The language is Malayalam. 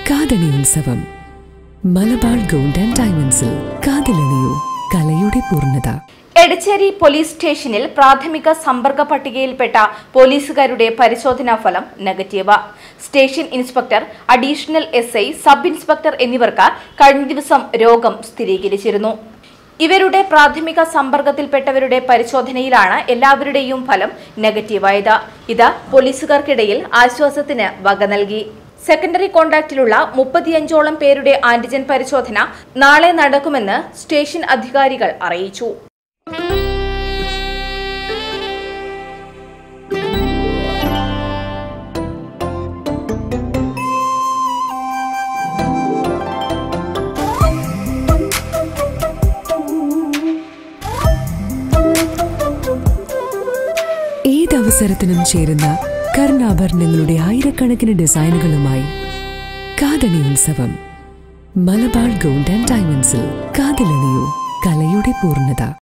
കാതണി ഉത്സവം മലബാർ ഗോൾഡ് ആൻഡ് ഡയമണ്ട്സിൽ കാതിലണിയൂ കലയുടെ പൂർണ്ണത എടച്ചേരി പോലീസ് സ്റ്റേഷനിൽ പ്രാഥമിക സമ്പർക്ക പട്ടികയിൽപ്പെട്ട പോലീസുകാരുടെ പരിശോധനാ ഫലം negative station inspector additional S I sub inspector എന്നിവർക്ക് കഴിഞ്ഞ ദിവസം രോഗം സ്ഥിരീകരിച്ചിരുന്നു ഇവരുടെ പ്രാഥമിക സമ്പർക്കത്തിൽപ്പെട്ടവരുടെ പരിശോധനയിലാണ് എല്ലാവരുടെയും ഫലം നെഗറ്റീവായത് ഇത് പോലീസുകാർക്കിടയിൽ ആശ്വാസത്തിന് വക നൽകി സെക്കൻഡറി കോണ്ടാക്റ്റിലുള്ള മുപ്പത്തിയഞ്ചോളം പേരുടെ ആന്റിജൻ പരിശോധന നാളെ നടക്കുമെന്ന് സ്റ്റേഷൻ അധികാരികൾ അറിയിച്ചു ഏതവസരത്തിനും ചേരുന്ന കർണാഭരണങ്ങളുടെ ആയിരക്കണക്കിന് ഡിസൈനുകളുമായി കാതണി ഉത്സവം മലബാർ ഗോൾഡ് ആൻഡ് ഡയമണ്ട്സിൽ കാതിലണിയൂ കലയുടെ പൂർണ്ണത